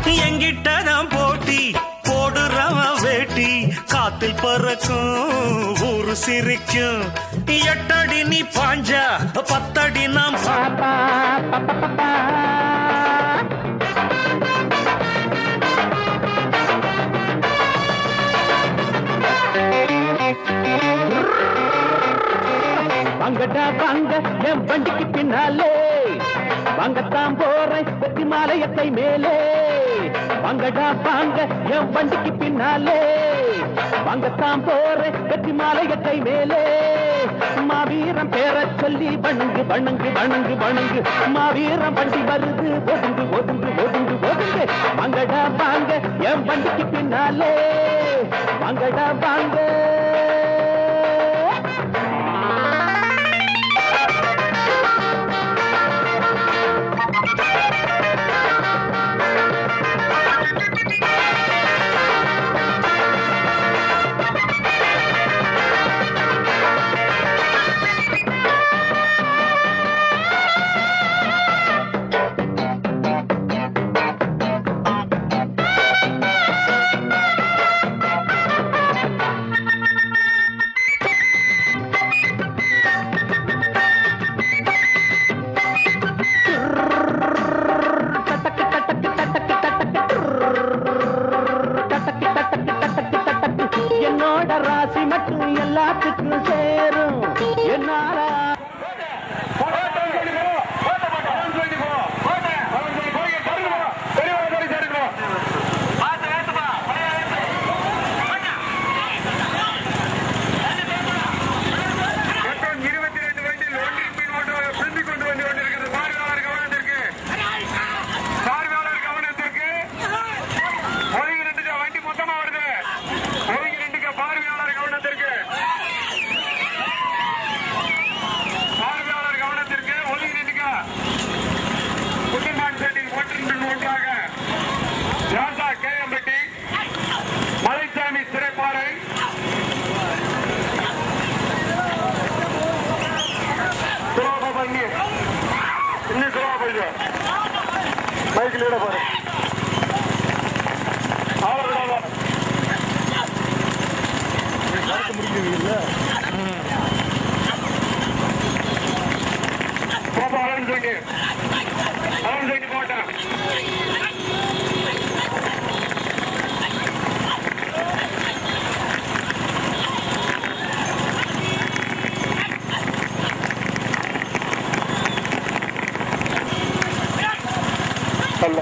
எங்கிட்டதான் போட்டி போடுறவன் வேட்டி காத்தில் பறக்கும் ஊரு சிரிக்கும் எட்டடி நீ பாஞ்சா பத்தடி நாம் பாப்பா வாங்கடா வாங்க என் வண்டிக்கு பின்னாலே வாங்கத்தான் போறேன் வெற்றி மாலையத்தை மேலே வாங்கடா வாங்க என் வண்டிக்கு பின்னாலே வாங்கத்தான் போறேன் வெற்றி மாலையத்தை மேலே மாவீரம் பேரச் சொல்லி வணங்கு வணங்கு வணங்கு வணங்கு மாவீரம் வண்டி வருது ஒதுங்கு ஒதுங்கு ஒதுங்கு ஒதுங்கு வாங்கடா வாங்க என் வண்டிக்கு பின்னாலே வாங்கடா வாங்க என்னோட ராசி மட்டும் எல்லாத்துக்கும் சேரும் என்னால மொத்தம் இருபத்தி ரெண்டு வண்டியில் ஒன்றின் பின் ஒன்றாக பிரிந்து கொண்டு வந்து கொண்டிருக்கிறது பார்வையாளர் கவனத்திற்கு பார்வையாளர் கவனத்திற்கு ஒதுங்கி நின்றுக்க வண்டி மொத்தமா வருது ஒதுங்கி நின்றுக்க பார்வையாளர் கவனத்திற்கு பார்வையாளர் கவனத்திற்கு ஒதுங்கி நின்றுக்க புதுமான் செட்டில் ஒன்றின் பின் ஒன்றாக ராஜா கேஎம்பட்டி மலைச்சாமி சிறைப்பாறை சுலபா பண்ணி இன்னும் சுலபா போயிடு பைக்கில் இட பாரு அவர்களால் பாப்பா அலன் சொல்லி அலன் சொல்லி போட்டேன் அல்ல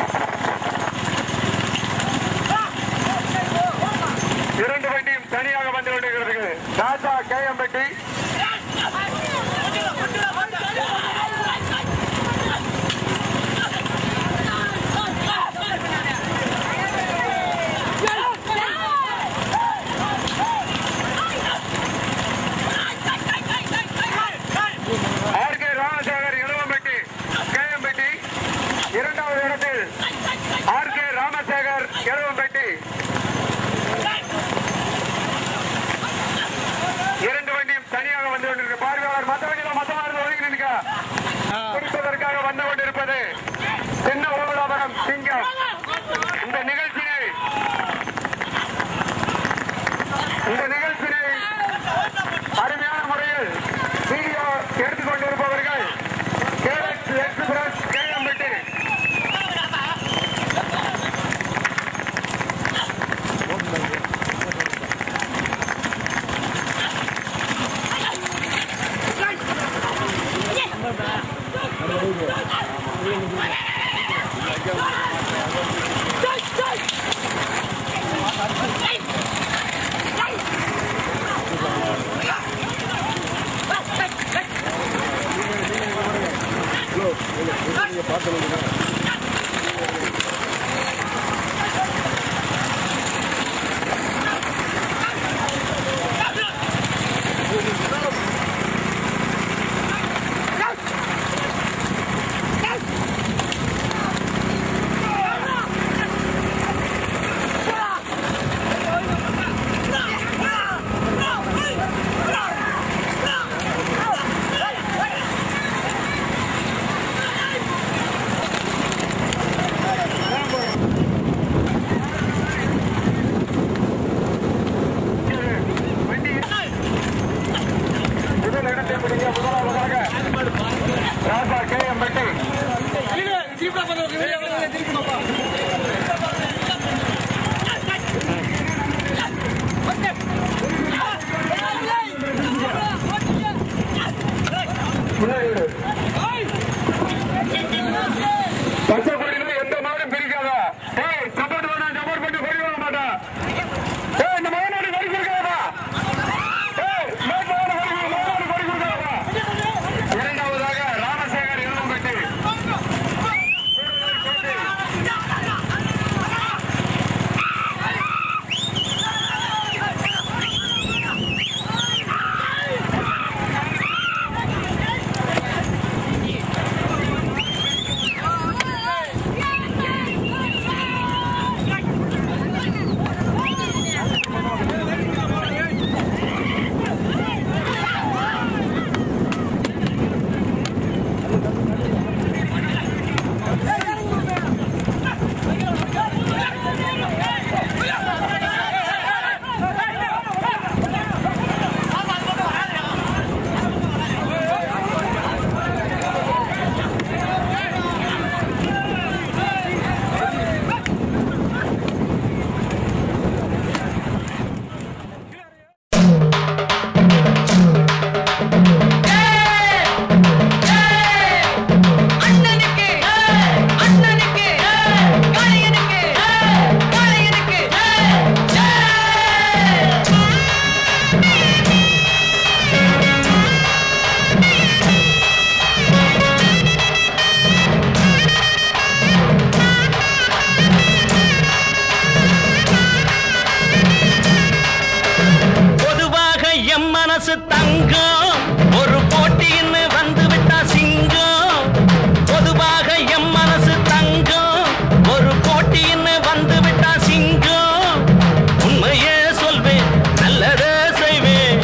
இரண்டு வண்டியும் தனியாக வந்து கொண்டிருக்கிறது ராஜா கேஎம்பட்டி ஆர் கே ராமசாகர் இளவம்பட்டி கேஎம்பட்டி இரண்டாவது இடத்தில் ஆர் கே ராமசேகர் இளவம்பட்டி இரண்டு வண்டியும் தனியாக வந்து கொண்டிருக்க பார்வையாளர் மற்ற வண்டியில மொத்தமாக ஒதுங்கி நிற்க குடிப்பதற்காக வந்து கொண்டிருப்பது சின்ன ஓவலாபரம் சிங்கம் இந்த நிகழ்ச்சியை இந்த நிகழ்ச்சியை அருமையான முறையில் வீடியோ எடுத்துக் கொண்டிருப்பவர்கள் கேஎக்ஸ் எக்ஸ்பிரஸ் கேஎம்பட்டி பச்சை கொடியில எந்த மாடும் பிரிக்காத ஏய் சப்போர்ட் வேணா சப்போர்ட் பண்ணி கொடி வாங்க மாட்டேன் ஏய் இந்த மகனோட கொடி கொடுக்காதா ஏய் மேற்கோட கொடி மகனோட கொடி கொடுக்காதா இரண்டாவதாக ராமசேகர் இளம்பட்டி அண்ணனுக்கு அண்ணனுக்கு காளையனுக்கு காளையனுக்கு பொதுவாக எம் மனசு தங்கம் ஒரு போட்டின்னு வந்து விட்டா சிங்கம் பொதுவாக எம் மனசு தங்கம் ஒரு போட்டின்னு வந்து விட்டா சிங்கம் உண்மையே சொல்வேன் நல்லதே செய்வேன்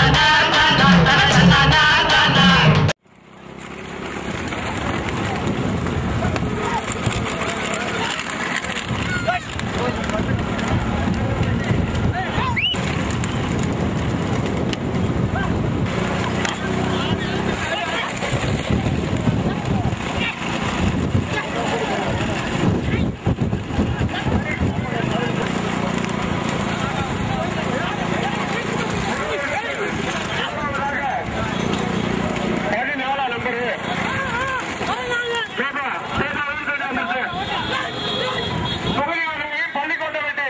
பதினாலா நம்பரு பேப்பா பேப்பா வந்து நம்பரு புகழிவரையை பள்ளிக்கோட்டை வெட்டி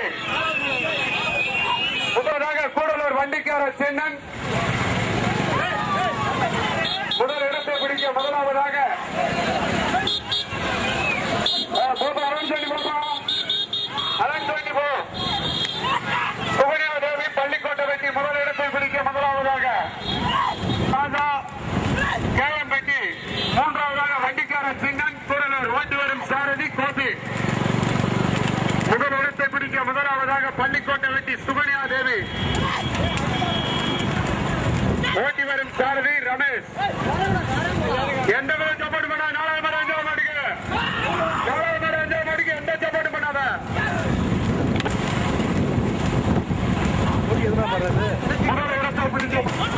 முதலாவதாக கூடலூர் வண்டிக்கார சின்னன் முதல் இடத்தை பிடிக்க முதலாவதாக ஆ, போப்பா அருண் சொல்லி போப்பா அருண் சொல்லி போ புகழிவ தேவி பள்ளிக்கோட்டை வெட்டி முதல் இடத்தை பிடிக்க முதலாவதாக ராஜா கேஎம்பட்டி மூன்றாவதாக வண்டிக்கார சிங்கன் கூடலூர் ஓட்டி வரும் சாரதி கோபி முதல் இடத்தை பிடிக்க முதலாவதாக பள்ளிக்கோட்டை வெட்டி சுகன்யா தேவி ஓட்டி வரும் சாரதி ரமேஷ் எந்த விதம் சப்போர்ட் பண்ணா நாலாவது மடம் அஞ்சாவது மாடிக்கு நாலாவது மடம் அஞ்சாவது மாடிக்கு எந்த சப்போர்ட் பண்ணாத முதல் இடத்தை பிடிக்க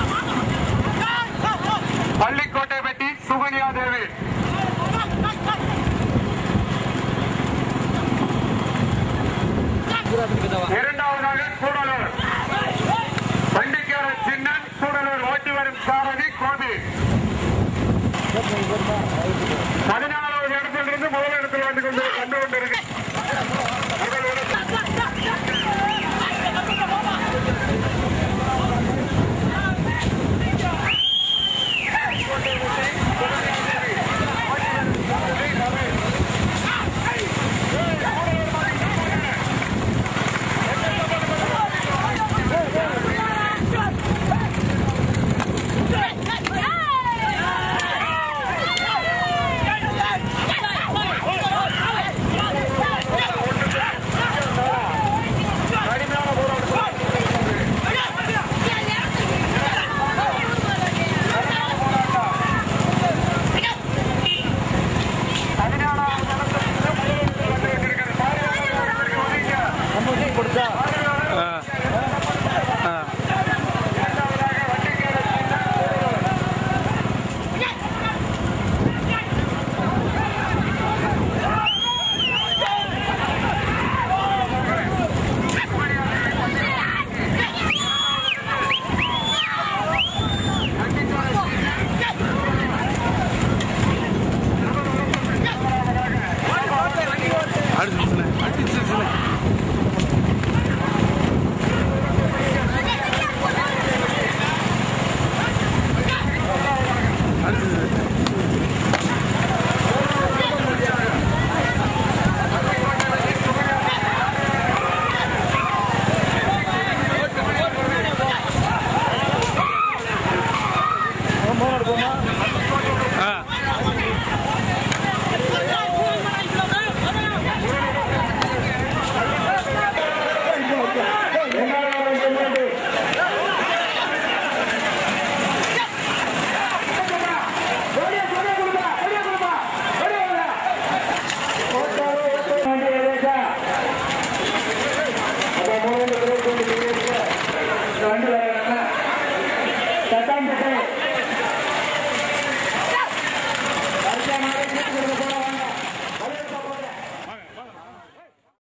பள்ளிக்கோட்டை வெட்டி சுகன்யா தேவி இரண்டாவதாக கூடலூர் வண்டிக்கார சின்னன் கூடலூர் ஓட்டி வரும் சாரதி கோபி பதினாலாவது இடத்திலிருந்து முதல் இடத்தில் வந்து கொண்டு கண்டு கொண்டிருக்கு முதல் இடத்தில் Yeah! அடிச்சு